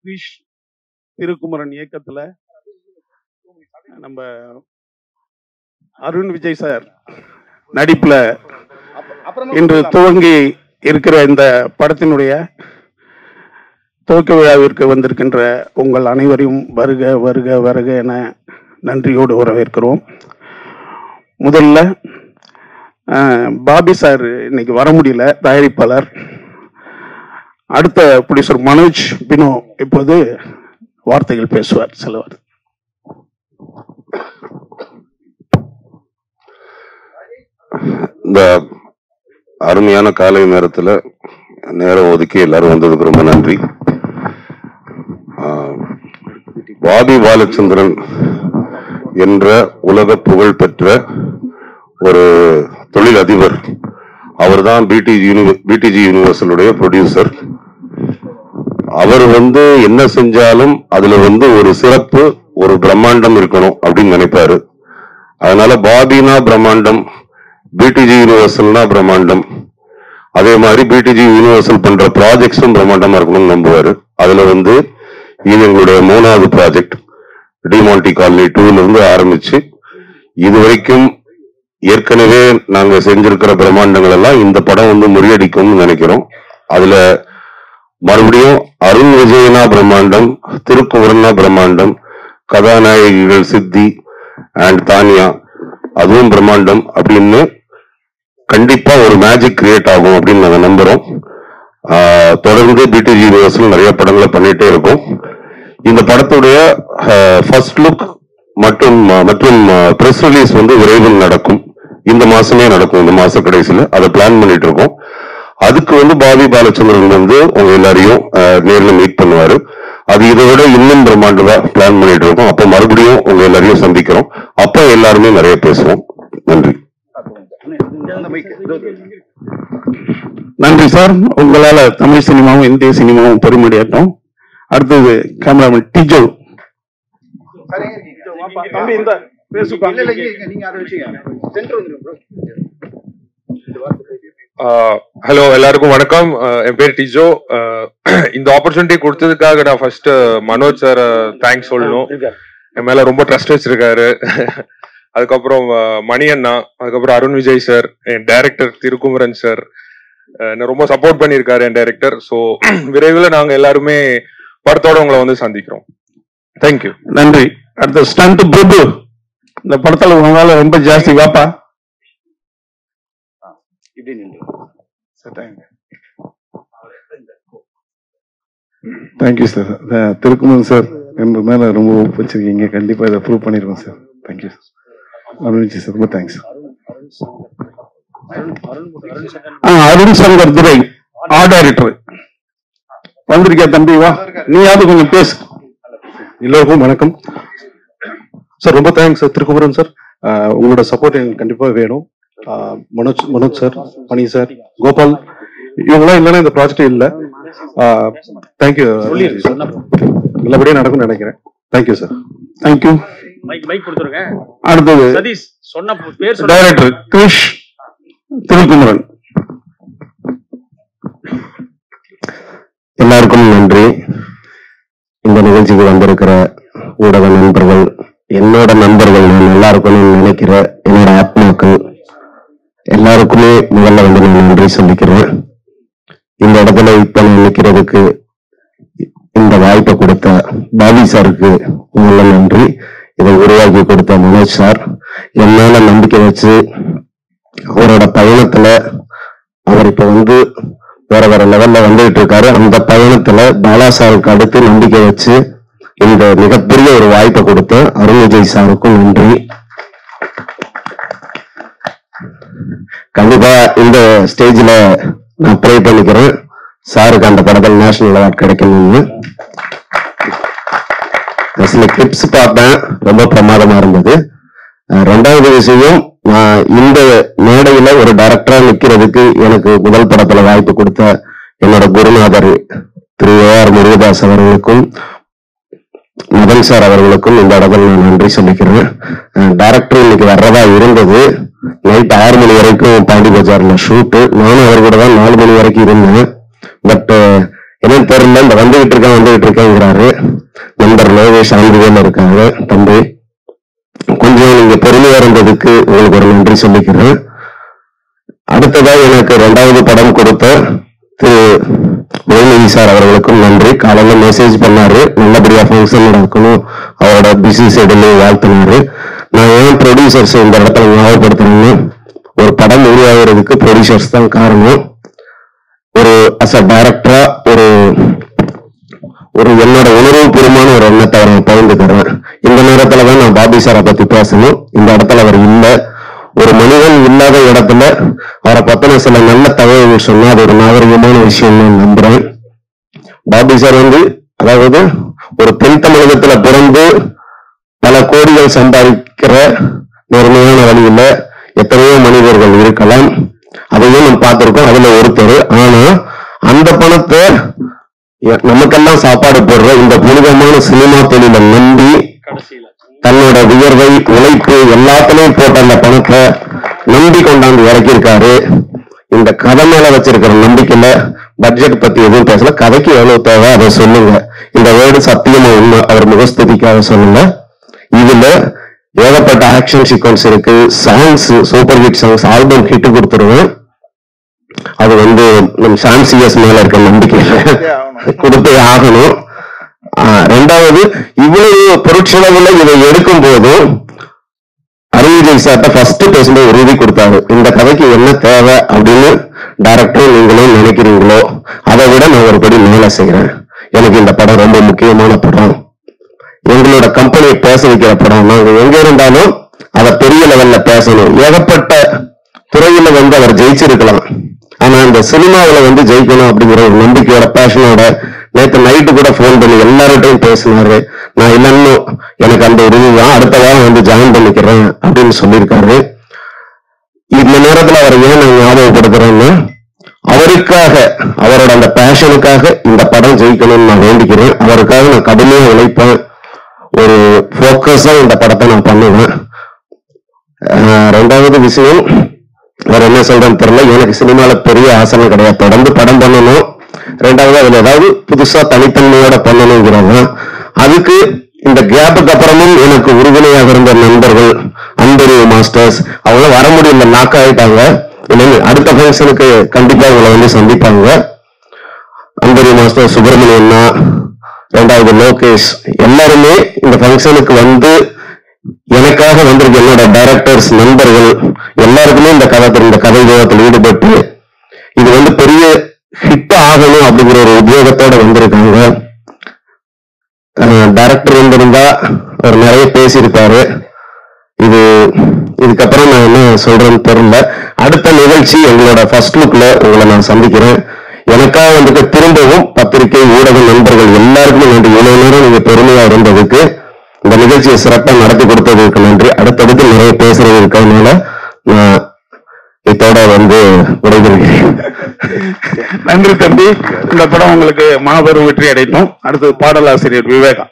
கிரிஷ் திருக்குமரன் இயக்கத்துல நம்ம அருண் விஜய் சார் நடிப்புல இன்று துவங்கி இருக்கிற இந்த படத்தினுடைய துவக்க விழாவிற்கு வந்திருக்கின்ற உங்கள் அனைவரையும் வருக வருக வருக என நன்றியோடு வரவேற்கிறோம் முதல்ல அஹ், பாபி சார் இன்னைக்கு வர முடியல தயாரிப்பாளர் அடுத்த ப்ரொடியூசர் மனோஜ் பினோ இப்போது வார்த்தைகள் பேசுவார் சில வார்த்தை இந்த அருமையான காலை நேரத்துல நேரம் ஒதுக்கி எல்லாரும் வந்ததுக்கு ரொம்ப நன்றி ஆஹ், பாபி பாலச்சந்திரன் என்ற உலக புகழ் பெற்ற ஒரு தொழில் அதிபர் அவர்தான் பிடிஜி யூனி பிடிஜி யூனிவர்சலுடைய ப்ரொடியூசர் அவர் வந்து என்ன செஞ்சாலும் அதுல வந்து ஒரு சிறப்பு ஒரு பிரம்மாண்டம் இருக்கணும் அப்படின்னு நினைப்பாரு அதனால பாபினா பிரம்மாண்டம் பிடிஜி யூனிவர்சல்னா பிரம்மாண்டம் அதே மாதிரி பிடிஜி யூனிவர்சல் பண்ற ப்ராஜெக்ட்ஸும் பிரம்மாண்டமா இருக்கணும்னு நம்புவாரு அதுல வந்து இது எங்களுடைய மூணாவது ப்ராஜெக்ட் டிமாண்டி காலனி டூல இருந்து ஆரம்பிச்சு இது வரைக்கும் ஏற்கனவே நாங்க செஞ்சிருக்கிற பிரம்மாண்டங்கள் எல்லாம் இந்த படம் வந்து முறியடிக்கும்னு நினைக்கிறோம் அதுல மறுபடியும் அருண் விஜயனா பிரம்மாண்டம் திருக்குமரனா பிரம்மாண்டம் கதாநாயகிகள் சித்தி அண்ட் தானியா அதுவும் பிரம்மாண்டம் அப்படின்னு கண்டிப்பா ஒரு மேஜிக் கிரியேட் ஆகும் அப்படின்னு நாங்க நம்புறோம் ஆஹ் தொடர்ந்து பிடிஜி யூனிவர்சல் நிறைய படங்களை பண்ணிட்டே இருக்கோம் இந்த படத்துடைய ஃபர்ஸ்ட் லுக் மற்றும் மற்றும் பிரஸ் ரிலீஸ் வந்து விரைவில் நடக்கும் இந்த மாசமே நடக்கும் இந்த மாச கடைசியில அதை பிளான் பண்ணிட்டு இருக்கோம் அதுக்கு வந்து பாபி பாலச்சந்திரன் வந்து உங்க எல்லாரையும் ஆஹ் நேர்ல மீட் பண்ணுவாரு அது இதை விட இன்னும் பிரம்மாண்டமா பிளான் பண்ணிட்டு இருக்கோம் அப்ப மறுபடியும் உங்க எல்லாரையும் சந்திக்கிறோம் அப்ப எல்லாருமே நிறைய பேசுவோம் நன்றி நன்றி சார் உங்களால தமிழ் சினிமாவும் இந்திய சினிமாவும் பெருமடியாட்டும் அடுத்தது கேமராமேன் டிஜோ தம்பி இந்த பேசுப்பா ஹலோ எல்லாருக்கும் வணக்கம் ஆஹ் என் பேர் டிஜோ ஆஹ் இந்த ஆப்பர்ச்சுனிட்டி கொடுத்ததுக்காக நான் ஃபர்ஸ்ட் மனோஜ் சார் தேங்க்ஸ் சொல்லணும் என் மேல ரொம்ப ட்ரஸ்ட் வச்சிருக்காரு அதுக்கப்புறம் ஆஹ் மணி அண்ணா அதுக்கப்புறம் அருண் விஜய் சார் என் டைரக்டர் திருக்குமரன் சார் என்ன ரொம்ப சப்போர்ட் பண்ணியிருக்காரு என் டைரக்டர் ஸோ விரைவில் நாங்க எல்லாருமே படத்தோட உங்களை வந்து சந்திக்கிறோம் தேங்க்யூ நன்றி அடுத்த ஸ்டண்ட் பிரபு இந்த படத்துல உங்களால ரொம்ப ஜாஸ்தி வாப்பா தேங்க்யூ சார் திருக்குமன் சார் என்ற மேல ரொம்ப hope வச்சிருக்கீங்க கண்டிப்பா இதை ப்ரூவ் பண்ணிருக்கோம் சார் தேங்க்யூ அருண்ஜி சார் ரொம்ப தேங்க்ஸ் ஆ, அருண் சங்கர் துரை ஆர்ட் டைரக்டர் வந்திருக்கியா தம்பி வா நீயாவது கொஞ்சம் பேசு எல்லோருக்கும் வணக்கம் சார் ரொம்ப தேங்க்ஸ் சார் திருக்குமரன் சார் ஆஹ் உங்களோட சப்போர்ட் எனக்கு கண்டிப்பா வேணும் ஆஹ் மனோஜ் மனோஜ் சார் பனி சார் கோபால் இவங்களாம் இல்லைன்னா இந்த ப்ராஜெக்ட் இல்ல தேங்க்யூ நல்லபடியா நடக்கும்னு நினைக்கிறேன் thank you sir thank you mike mike கொடுத்துருங்க அடுத்தது சதீஷ் சொன்ன பேர் சொல்ல டைரக்டர் கிரிஷ் திருக்குமரன் எல்லாருக்கும் நன்றி இந்த நிகழ்ச்சிக்கு வந்திருக்கிற ஊடக நண்பர்கள் என்னோட நண்பர்கள் நான் நல்லா இருக்கணும்னு நினைக்கிற என்னோட ஆத்மாக்கள் எல்லாருக்குமே முதல்ல வந்து நான் நன்றி சொல்லிக்கிறேன் இந்த இடத்துல இப்ப நான் நிக்கிறதுக்கு இந்த வாய்ப்பை கொடுத்த பாபி சாருக்கு முதல்ல நன்றி இதை உருவாக்கி கொடுத்த மனோஜ் சார் என் மேல நம்பிக்கை வச்சு அவரோட பயணத்துல அவர் இப்ப வந்து வேற வேற லெவல்ல வந்துகிட்டு இருக்காரு அந்த பயணத்துல பாலா சாருக்கு அடுத்து நம்பிக்கை வச்சு இந்த மிகப்பெரிய ஒரு வாய்ப்பை கொடுத்த அருண் விஜய் சாருக்கும் நன்றி கண்டிப்பா இந்த ஸ்டேஜ்ல நான் ப்ரே பண்ணிக்கிறேன் சாருக்கு அந்த படத்தில் நேஷனல் அவார்ட் கிடைக்கணும்னு ஒரு சில கிளிப்ஸ் பார்த்தேன் ரொம்ப பிரமாதமா இருந்தது அஹ் ரெண்டாவது விஷயம் நான் இந்த மேடையில ஒரு டைரக்டரா நிக்கிறதுக்கு எனக்கு முதல் படத்துல வாய்ப்பு கொடுத்த என்னோட குருநாதர் திரு ஏ ஆர் முருகதாஸ் அவர்களுக்கும் மதன் சார் அவர்களுக்கும் இந்த இடத்துல நான் நன்றி சொல்லிக்கிறேன் டைரக்டர் இன்னைக்கு வர்றதா இருந்தது நைட் ஆறு மணி வரைக்கும் பாண்டி பஜார்ல ஷூட்டு நானும் அவர் கூட தான் நாலு மணி வரைக்கும் இருந்தேன் பட் என்னன்னு தெரியல இந்த வந்துகிட்டு இருக்கேன் வந்துகிட்டு இருக்கேங்கிறாரு நண்பர் லோகேஷ் ஆண்டுகள் இருக்காங்க தம்பி கொஞ்சம் நீங்க பொறுமையா இருந்ததுக்கு உங்களுக்கு ஒரு நன்றி சொல்லிக்கிறேன் அடுத்ததா எனக்கு ரெண்டாவது படம் கொடுத்த திரு வேலுவி சார் அவர்களுக்கும் நன்றி காலையில மெசேஜ் பண்ணாரு நல்லபடியா ஃபங்க்ஷன் நடக்கணும் அவரோட பிஸி ஷெடியூலையும் வாழ்த்தினாரு நான் ஏன் ப்ரொடியூசர்ஸ் இந்த இடத்துல ஞாபகப்படுத்துறேன்னு ஒரு படம் உருவாகிறதுக்கு ப்ரொடியூசர்ஸ் தான் காரணம் ஒரு அஸ் அ டைரக்டரா ஒரு ஒரு என்னோட உணர்வுபூர்வமான ஒரு எண்ணத்தை அவர் பகிர்ந்துக்கிறேன் இந்த நேரத்துல தான் நான் பாபி சாரை பத்தி பேசணும் இந்த இடத்துல அவர் இல்ல ஒரு மனிதன் இல்லாத இடத்துல அவரை பத்தின சில நல்ல தகவல்கள் சொன்னா அது ஒரு நாகரிகமான விஷயம் நான் நம்புறேன் பாபி சார் வந்து அதாவது ஒரு தென் தமிழகத்துல பிறந்து பல கோடிகள் சம்பாதிக்கிற நேர்மையான வழியில எத்தனையோ மனிதர்கள் இருக்கலாம் அதையும் நம்ம பார்த்திருக்கோம் அதுல ஒருத்தர் ஆனா அந்த பணத்தை எ- நமக்கெல்லாம் சாப்பாடு போடுற இந்த புனிதமான சினிமா தொழிலை நம்பி கடைசியில தன்னோட வியர்வை உழைப்பு எல்லாத்துலயும் போட்ட அந்த பணத்தை நம்பி கொண்டாந்து இறக்கியிருக்காரு இந்த கதை மேல வச்சிருக்கிற நம்பிக்கையில பட்ஜெட் பத்தி எதுவும் பேசல கதைக்கு எவ்வளவு தேவை அதை சொல்லுங்க இந்த வேர்டு சத்தியமா உண்மை அவர் முகஸ்துதிக்காக சொல்லுங்க இதுல ஏகப்பட்ட ஆக்ஷன் சீக்வன்ஸ் இருக்கு songs super hit songs album hit கொடுத்துருவேன் அது வந்து நம்ம சாம்சிஎஸ் மேல இருக்க நம்பிக்கையில கொடுத்தே ஆகணும் ஆஹ் ரெண்டாவது இவ்வளவு பொருட்செலவுல இதை எடுக்கும் போது அருள்விஜய் சார்ட்ட ஃபர்ஸ்ட் பேசும்போது ஒரு உறுதி கொடுத்தாரு இந்த கதைக்கு என்ன தேவை அப்படின்னு டைரக்டர் நீங்களும் நினைக்கிறீங்களோ அதை விட நான் ஒரு படி மேல செய்யறேன் எனக்கு இந்த படம் ரொம்ப முக்கியமான படம் எங்களோட கம்பெனியை பேச வைக்கிற படம் நாங்க எங்க இருந்தாலும் அதை பெரிய லெவல்ல பேசணும் ஏகப்பட்ட துறையில வந்து அவர் ஜெயிச்சிருக்கலாம் ஆனா இந்த சினிமாவுல வந்து ஜெயிக்கணும் அப்படிங்கிற ஒரு நம்பிக்கையோட பேஷனோட நேத்து நைட்டு கூட ஃபோன் பண்ணி எல்லார்கிட்டையும் பேசினாரு நான் இல்லைன்னு எனக்கு அந்த ஒரு இதுதான் அடுத்த வாரம் வந்து ஜாயின் பண்ணிக்கிறேன் அப்படின்னு சொல்லியிருக்காரு இந்த நேரத்துல அவர் ஏன் நான் ஞாபகப்படுத்துறேன்னா அவருக்காக அவரோட அந்த பேஷனுக்காக இந்த படம் ஜெயிக்கணும்னு நான் வேண்டிக்கிறேன் அவருக்காக நான் கடுமையா உழைப்பேன் ஒரு ஃபோக்கஸா இந்த படத்தை நான் பண்ணுவேன் ஆஹ் ரெண்டாவது விஷயம் வேற என்ன சொல்றேன்னு தெரியல எனக்கு சினிமால பெரிய ஆசனை கிடையாது தொடர்ந்து படம் பண்ணணும் ரெண்டாவது அதுல ஏதாவது புதுசா தனித்தன்மையோட பண்ணணுங்கிறவங்க அதுக்கு இந்த கேப்புக்கு அப்புறமும் எனக்கு உறுதுணையாக இருந்த நண்பர்கள் அன்பறிவு மாஸ்டர்ஸ் அவங்க வர முடியல நாக் ஆயிட்டாங்க இல்லைங்க அடுத்த ஃபங்க்ஷனுக்கு கண்டிப்பா உங்களை வந்து சந்திப்பாங்க அன்பரி மாஸ்டர் சுப்பிரமணியண்ணா ரெண்டாவது லோகேஷ் எல்லாருமே இந்த ஃபங்க்ஷனுக்கு வந்து எனக்காக வந்திருக்க என்னோட டைரக்டர்ஸ் நண்பர்கள் எல்லாருக்குமே இந்த கதை இந்த கதை விவாதத்தில் ஈடுபட்டு இது வந்து பெரிய ஹிட் ஆகணும் அப்படிங்கிற ஒரு உத்வேகத்தோட வந்திருக்காங்க டைரக்டர் வந்திருந்தா அவர் நிறைய பேசியிருப்பாரு இது இதுக்கப்புறம் நான் என்ன சொல்றேன்னு தெரியல அடுத்த நிகழ்ச்சி எங்களோட ஃபர்ஸ்ட் லுக்ல உங்களை நான் சந்திக்கிறேன் எனக்காக வந்துட்டு திரும்பவும் பத்திரிகை ஊடக நண்பர்கள் எல்லாருக்குமே நன்றி இவ்வளவு நேரம் நீங்க பெருமையா இருந்ததுக்கு இந்த நிகழ்ச்சியை சிறப்பா நடத்தி கொடுத்ததுக்கு நன்றி அடுத்தடுத்து நிறைய பேசுறது இருக்கிறதுனால நான் இதோட வந்து விடைபெறுகிறேன் நன்றி தம்பி இந்த படம் உங்களுக்கு மாபெரும் வெற்றி அடையட்டும் அடுத்து பாடலாசிரியர் விவேகா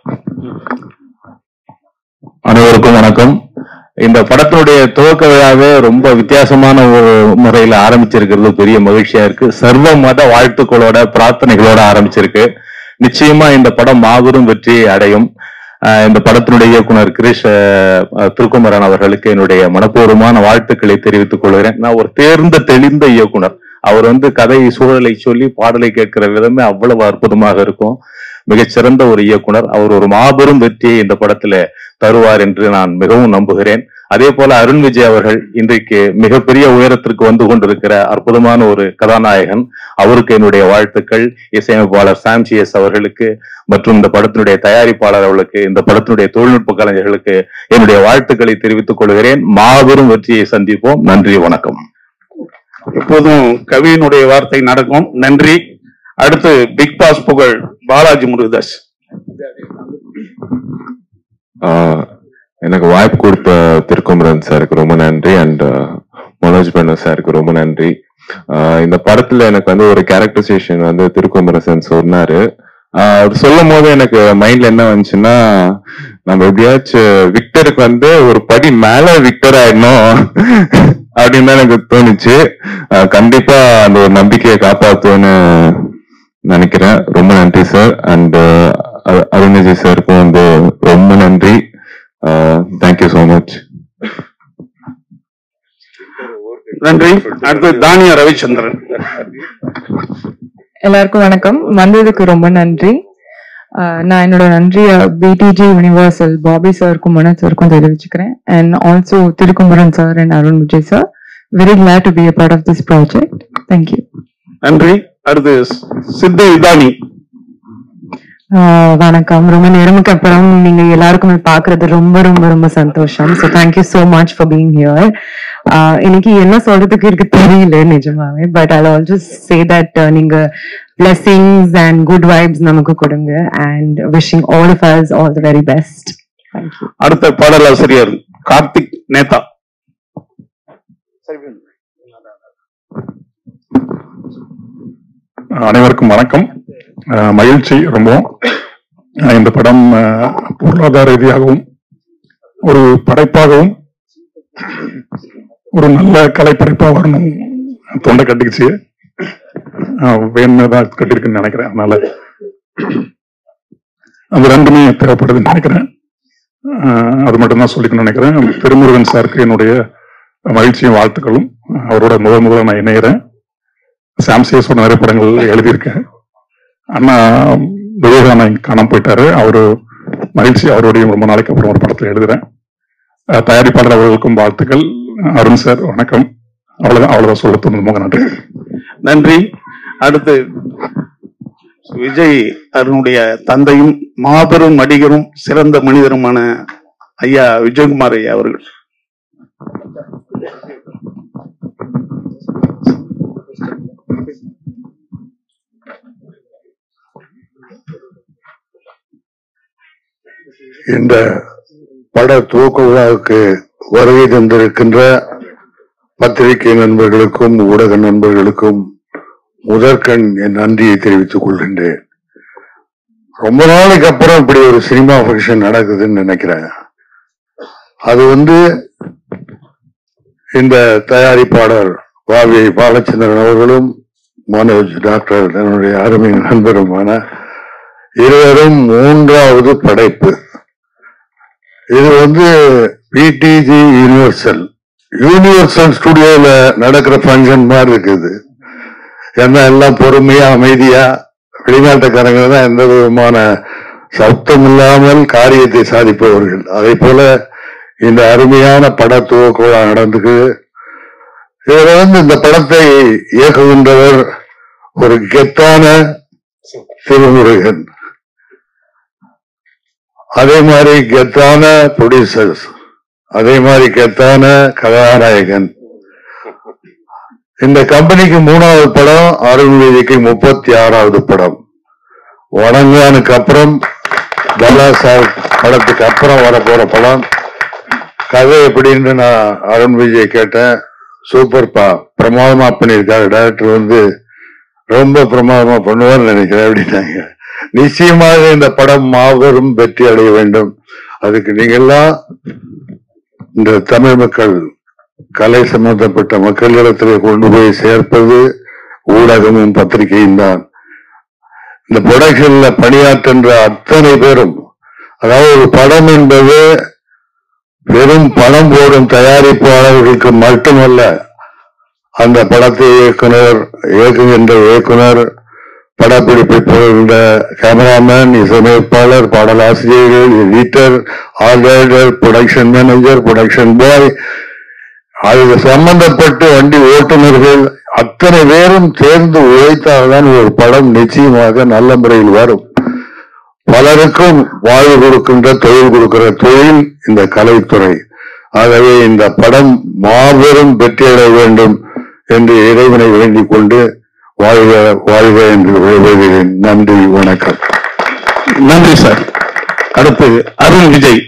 அனைவருக்கும் வணக்கம் இந்த படத்தினுடைய துவக்க விழாவே ரொம்ப வித்தியாசமான ஒரு முறையில ஆரம்பிச்சிருக்கிறது பெரிய மகிழ்ச்சியா இருக்கு சர்வ மத வாழ்த்துக்களோட பிரார்த்தனைகளோட ஆரம்பிச்சிருக்கு நிச்சயமா இந்த படம் மாபெரும் வெற்றி அடையும் ஆஹ் இந்த படத்தினுடைய இயக்குனர் கிரீஷ் ஆஹ் திருக்குமரன் அவர்களுக்கு என்னுடைய மனப்பூர்வமான வாழ்த்துக்களை தெரிவித்துக் கொள்கிறேன் நான் ஒரு தேர்ந்த தெளிந்த இயக்குனர் அவர் வந்து கதை சூழலை சொல்லி பாடலை கேட்கிற விதமே அவ்வளவு அற்புதமாக இருக்கும் மிகச்சிறந்த ஒரு இயக்குனர் அவர் ஒரு மாபெரும் வெற்றியை இந்த படத்துல தருவார் என்று நான் மிகவும் நம்புகிறேன் அதே போல அருண் விஜய் அவர்கள் இன்றைக்கு மிகப்பெரிய உயரத்திற்கு வந்து கொண்டிருக்கிற அற்புதமான ஒரு கதாநாயகன் அவருக்கு என்னுடைய வாழ்த்துக்கள் இசையமைப்பாளர் சாம்சிஎஸ் அவர்களுக்கு மற்றும் இந்த படத்தினுடைய தயாரிப்பாளர் அவர்களுக்கு இந்த படத்தினுடைய தொழில்நுட்ப கலைஞர்களுக்கு என்னுடைய வாழ்த்துக்களை தெரிவித்துக் கொள்கிறேன் மாபெரும் வெற்றியை சந்திப்போம் நன்றி வணக்கம் எப்போதும் கவியினுடைய வார்த்தை நடக்கும் நன்றி அடுத்து பிக் பாஸ் புகழ் பாலாஜி முருகதாஸ் ஆஹ் எனக்கு வாய்ப்பு கொடுத்த திருக்குமரன் சாருக்கு ரொம்ப நன்றி அண்ட் மனோஜ் பண்ண சாருக்கு ரொம்ப நன்றி ஆஹ் இந்த படத்துல எனக்கு வந்து ஒரு கேரக்டரைசேஷன் வந்து திருக்குமரசன் சொன்னாரு ஆஹ் அவர் சொல்லும் போது எனக்கு மைண்ட்ல என்ன வந்துச்சுன்னா நம்ம எப்படியாச்சும் விக்டருக்கு வந்து ஒரு படி மேல விக்டர் ஆயிடணும் அப்படின்னு தான் எனக்கு தோணுச்சு ஆஹ் கண்டிப்பா அந்த ஒரு நம்பிக்கையை காப்பாத்துவேன்னு நினைக்கிறேன் ரொம்ப நன்றி சார் அண்ட் அருணஜி சாருக்கும் வந்து ரொம்ப நன்றி தேங்க்யூ ஸோ மச் நன்றி அடுத்து தானியா ரவிச்சந்திரன் எல்லாருக்கும் வணக்கம் வந்ததுக்கு ரொம்ப நன்றி ஆஹ் நான் என்னோட நன்றியை பிடிஜி யூனிவர்சல் பாபி சாருக்கும் மனோஜ் சாருக்கும் தெரிவிச்சுக்கிறேன் and also Thirukumaran sir and Arun Vijay sir very glad to be a part of this project thank you நன்றி அடுத்து சித்த இதானி ஆஹ் வணக்கம் ரொம்ப நேரமுக்கு அப்புறம் நீங்க எல்லாருக்குமே பாக்குறது ரொம்ப ரொம்ப ரொம்ப சந்தோஷம் so thank you so much for being here இன்னைக்கு என்ன சொல்றதுக்கு இருக்கு தெரியல நிஜமாவே but I also say that நீங்க blessings அண்ட் குட் வைப்ஸ் நமக்கு கொடுங்க and wishing all of us all the very best thank you அடுத்த பாடலாசிரியர் கார்த்திக் நேதா அனைவருக்கும் வணக்கம் அஹ் மகிழ்ச்சி ரொம்ப அஹ் இந்த படம் அஹ், பொருளாதார ரீதியாகவும் ஒரு படைப்பாகவும் ஒரு நல்ல கலைப்படைப்பா வரணும் தொண்டை கட்டிக்கிச்சு அஹ், வேணும்னு தான் கட்டிருக்குன்னு நினைக்கிறேன் அதனால அது ரெண்டுமே தேவைப்படுதுன்னு நினைக்கிறேன் அஹ், அது மட்டும் தான் சொல்லிக்கணும்னு நினைக்கிறேன் திருமுருகன் சாருக்கு என்னுடைய மகிழ்ச்சியும் வாழ்த்துக்களும் அவரோட முதல் முதல்ல நான் இணைகிறேன் சாம்சேஸோட நிறைய படங்கள் எழுதியிருக்கேன் அண்ணா விவேகானந்த் காணாம போயிட்டாரு அவரு மகிழ்ச்சி அவரோடையும் ரொம்ப நாளைக்கு அப்புறம் ஒரு படத்துல எழுதுறேன் அஹ் தயாரிப்பாளர் அவர்களுக்கும் வாழ்த்துக்கள் அருண் சார் வணக்கம் அவ்வளவுதான் அவ்வளவுதான் சொல்ல தோணுது ரொம்ப நன்றி நன்றி அடுத்து விஜய் அருணுடைய தந்தையும் மாபெரும் நடிகரும் சிறந்த மனிதருமான ஐயா விஜயகுமார் ஐயா அவர்கள் இந்த பட துவக்க விழாவுக்கு வருகை தந்திருக்கின்ற பத்திரிகை நண்பர்களுக்கும் ஊடக நண்பர்களுக்கும் முதற்கண் என் நன்றியை தெரிவித்துக் கொள்கின்றேன் ரொம்ப நாளைக்கு அப்புறம் இப்படி ஒரு சினிமா ஃபங்க்ஷன் நடக்குதுன்னு நினைக்கிறேன் அது வந்து இந்த தயாரிப்பாளர் வாவி பாலச்சந்திரன் அவர்களும் மனோஜ் டாக்டர் என்னுடைய அருமை நண்பருமான இருவரும் மூன்றாவது படைப்பு இது வந்து பிடிஜி யூனிவர்சல் யூனிவர்சல் ஸ்டுடியோல நடக்கிற ஃபங்க்ஷன் மாதிரி இருக்குது ஏன்னா எல்லாம் பொறுமையா அமைதியா வெளிநாட்டுக்காரங்க தான் எந்த விதமான சப்தம் இல்லாமல் காரியத்தை சாதிப்பவர்கள் அதே போல இந்த அருமையான பட துவக்க விழா நடந்துக்கு இதுல வந்து இந்த படத்தை இயக்குகின்றவர் ஒரு கெத்தான திருமுருகன் அதே மாதிரி கெத்தான ப்ரொடியூசர்ஸ் அதே மாதிரி கெத்தான கதாநாயகன் இந்த கம்பெனிக்கு மூணாவது படம் அருண் விஜய்க்கு முப்பத்தி ஆறாவது படம் வணங்கானுக்கு அப்புறம் பலா சார் படத்துக்கு அப்புறம் வரப்போற படம் கதை எப்படின்னு நான் அருண் விஜய் கேட்டேன் சூப்பர்ப்பா பிரமாதமா பண்ணியிருக்காரு டைரக்டர் வந்து ரொம்ப பிரமாதமா பண்ணுவார்னு நினைக்கிறேன் அப்படின்னாங்க நிச்சயமாக இந்த படம் மாபெரும் வெற்றி அடைய வேண்டும் அதுக்கு நீங்கெல்லாம் இந்த தமிழ் மக்கள் கலை சம்பந்தப்பட்ட மக்களிடத்திலே கொண்டு போய் சேர்ப்பது ஊடகமும் பத்திரிகையும் தான் இந்த புடகல்ல பணியாற்றுகின்ற அத்தனை பேரும் அதாவது ஒரு படம் என்பது வெறும் பணம் போடும் தயாரிப்பாளர்களுக்கு மட்டுமல்ல அந்த படத்தை இயக்குனர் இயக்குகின்ற இயக்குனர் படப்பிடிப்பை போகின்ற கேமராமேன் இசையமைப்பாளர் பாடலாசிரியர்கள் editor order production manager production boy அதுக்கு சம்பந்தப்பட்டு வண்டி ஓட்டுநர்கள் அத்தனை பேரும் சேர்ந்து உழைத்தால்தான் ஒரு படம் நிச்சயமாக நல்ல முறையில் வரும் பலருக்கும் வாழ்வு கொடுக்கின்ற தொழில் கொடுக்கிற தொழில் இந்த கலைத்துறை ஆகவே இந்த படம் மாபெரும் வெற்றியடைய வேண்டும் என்று இறைவனை வேண்டிக் கொண்டு வாழ்க வாழ்க என்று விளைவுகிறேன் நன்றி வணக்கம் நன்றி சார் அடுத்து அருண் விஜய்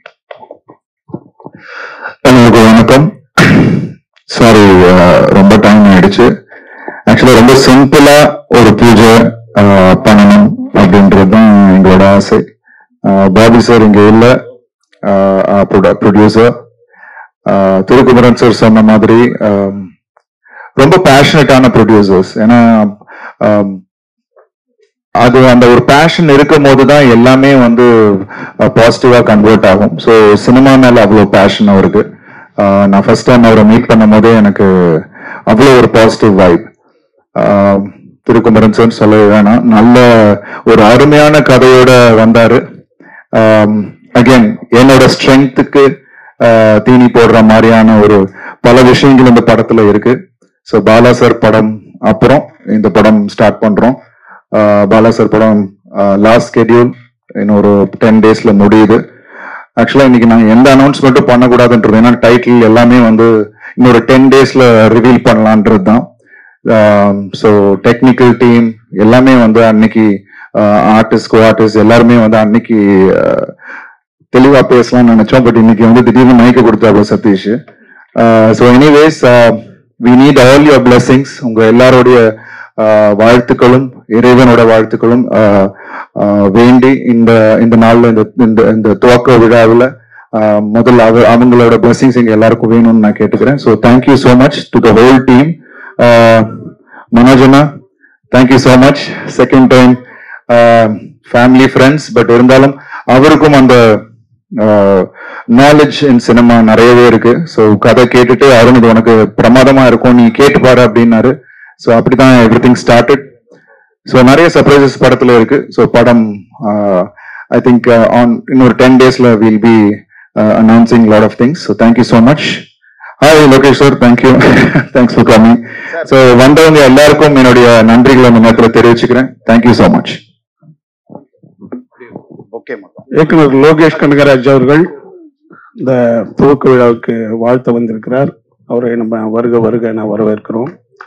எல்லாருக்கும் வணக்கம் சாரி ரொம்ப டைம் ஆயிடுச்சு ஆக்சுவலா ரொம்ப சிம்பிளா ஒரு பூஜை அஹ், பண்ணணும் அப்படின்றது தான் எங்களோட ஆசை அஹ், பாபி சார் இங்க இல்ல ப்ரொடியூசர் திருக்குமரன் சார் சொன்ன மாதிரி அஹ், ரொம்ப பேஷனட்டான ப்ரொடியூசர்ஸ் ஏன்னா அஹ், அது அந்த ஒரு பேஷன் இருக்கும் போது தான் எல்லாமே வந்து பாசிட்டிவா கன்வெர்ட் ஆகும் ஸோ சினிமா மேல அவ்வளோ பேஷன் அவருக்கு அஹ் நான் ஃபர்ஸ்ட் டைம் அவரை மீட் பண்ணும் போதே எனக்கு அவ்வளோ ஒரு பாசிட்டிவ் வைப் திருக்குமரன் சார் சொல்லவே வேணாம் நல்ல ஒரு அருமையான கதையோட வந்தாரு அகைன் என்னோட ஸ்ட்ரென்த்துக்கு தீனி போடுற மாதிரியான ஒரு பல விஷயங்கள் இந்த படத்துல இருக்கு ஸோ பாலா சார் படம் அப்புறம் இந்த படம் ஸ்டார்ட் பண்றோம் ஆஹ் பாலா சார் படம் லாஸ்ட் ஸ்கெடியூல் இன்னொரு டென் டேஸ்ல முடியுது ஆக்சுவலா இன்னைக்கு நான் எந்த அனௌன்ஸ்மெண்ட்டும் பண்ணக்கூடாதுன்றது ஏன்னா டைட்டில் எல்லாமே வந்து இன்னொரு டென் டேஸ்ல ரிவீல் பண்ணலான்றது தான் ஸோ டெக்னிக்கல் டீம் எல்லாமே வந்து அன்னைக்கு ஆர்டிஸ்ட் கோ ஆர்டிஸ்ட் எல்லாருமே வந்து அன்னைக்கு ஆஹ், தெளிவா பேசலாம்னு நினைச்சோம் பட் இன்னைக்கு வந்து திடீர்னு மைக்க கொடுத்தாப்ல Sathish so anyways we need all your blessings உங்க எல்லாருடைய ஆஹ், வாழ்த்துக்களும் இறைவனோட வாழ்த்துக்களும் ஆஹ், ஆஹ், வேண்டி இந்த இந்த நாள்ல இந்த இந்த இந்த துவக்க விழாவில் முதல்ல அவ அவங்களோட பிளெஸிங்ஸ் எங்க எல்லாருக்கும் வேணும்னு நான் கேட்டுக்கிறேன் so thank you so much to the whole team மனோஜனா thank you so much second time family friends but இருந்தாலும் அவருக்கும் அந்த நாலேஜ் இன் சினிமா நிறையவே இருக்கு ஸோ கதை கேட்டுட்டு அருண் இது உனக்கு பிரமாதமா இருக்கும் நீ கேட்டு பாரு அப்படின்னாரு ஸோ அப்படிதான் எவ்ரி திங் ஸ்டார்டட் ஸோ நிறைய சர்ப்ரைசஸ் படத்துல இருக்கு ஸோ படம் ஐ திங்க் ஆன் இன்னொரு டென் டேஸ்ல will be announcing lot of things so thank you so much hi Lokesh sir thank you thanks for coming so வந்தவங்க எல்லாருக்கும் என்னுடைய நன்றிகளை இந்த நேரத்தில் தெரிவிச்சுக்கிறேன் தேங்க்யூ ஸோ மச் இயக்குனர் லோகேஷ் கனகராஜ் அவர்கள் இந்த துவக்க விழாவுக்கு வாழ்த்த வந்திருக்கிறார் அவரை நம்ம வருக வருக என வரவேற்கிறோம்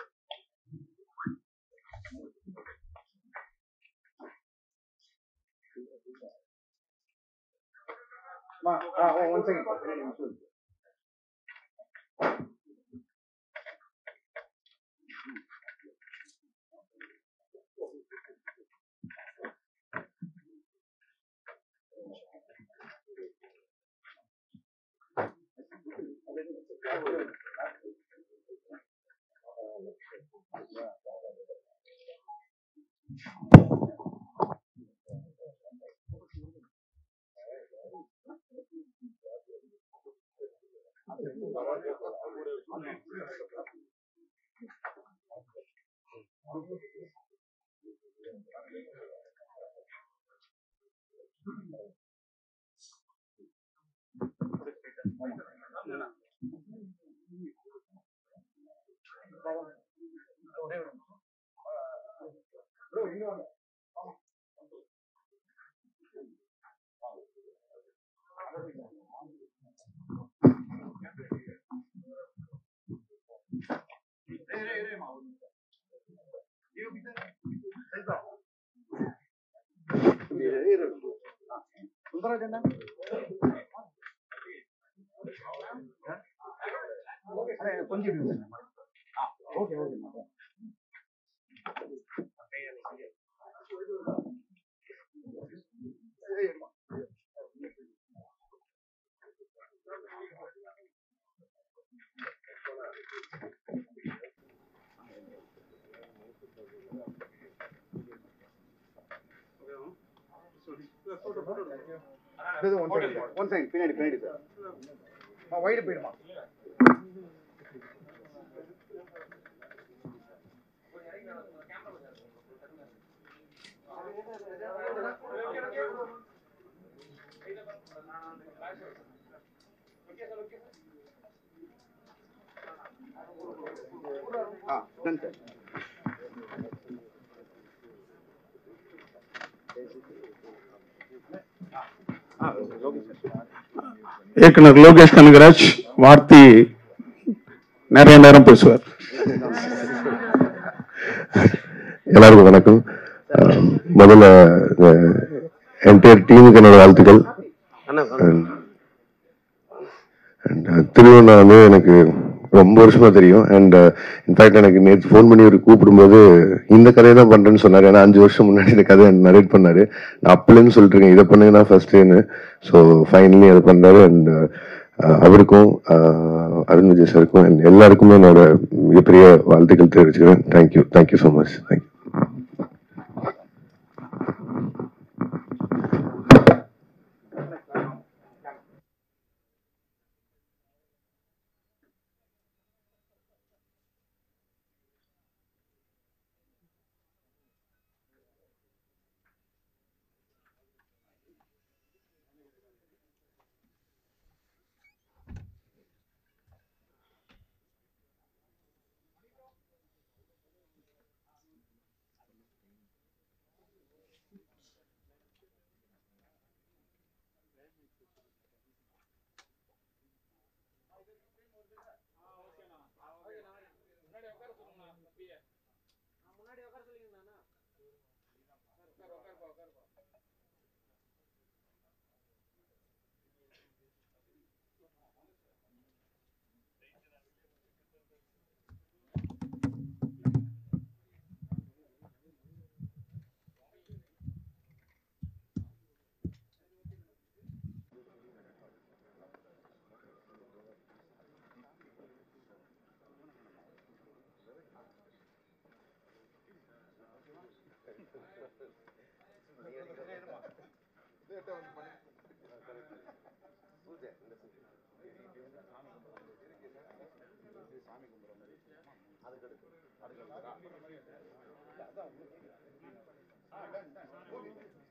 ஒன் சைடு பின்னாடி பின்னாடி சார் வைடு போயிடுமா ஆ டன் சார் ஆ ஓகே சார் இயக்குனர் லோகேஷ் கனகராஜ் வார்த்தை நிறைய நேரம் பேசுவார் எல்லாருக்கும் வணக்கம் அஹ் முதல்ல என்டையர் டீமுக்கு என்னோட வாழ்த்துக்கள் And, uh, திருவண்ணா வந்து எனக்கு ரொம்ப வருஷமா தெரியும் அண்ட் இன்ஃபேக்ட் எனக்கு நேற்று ஃபோன் பண்ணி ஒரு கூப்பிடும்போது இந்த கதையை தான் பண்றேன்னு சொன்னாரு ஏன்னா அஞ்சு வருஷம் முன்னாடி இந்த கதையை நரேட் பண்ணாரு நான் அப்பலேருந்து சொல்லிட்டு இருக்கேன் இதை பண்ணுங்கன்னா ஃபர்ஸ்ட்னு ஸோ ஃபைனலி அதை பண்றாரு அண்ட் அவருக்கும் uh, அருண் விஜய் சாருக்கும் and எல்லாருக்குமே என்னோட மிகப்பெரிய வாழ்த்துக்கள் தெரிவிச்சுக்கிறேன் thank you thank you so much thank you சாமி கும்பிடுற மாதிரி அதுக்கு எடுத்து அதுக்கு அதான் உங்களுக்கு ஆ டன் டன் ஓகே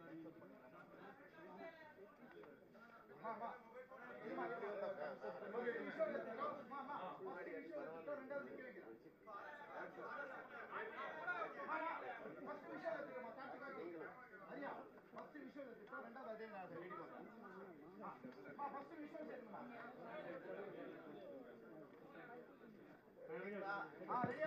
மாமா இருமா இப்படி வந்தா ஓகே விஷயம் இல்ல மாமா முன்னாடி அடி பரவாயில்ல ரெண்டாவது நிக்க வைங்க மாமா ஃபர்ஸ்ட் விஷயம் எடுத்துக்கமா காட்டு காட்டு ஐயா ஃபர்ஸ்ட் விஷயம் எடுத்துக்கோ ரெண்டாவது அதே நான் வீடியோ மா ஃபர்ஸ்ட் விஷயம் எடுத்துக்கமா ஆ ரெடியா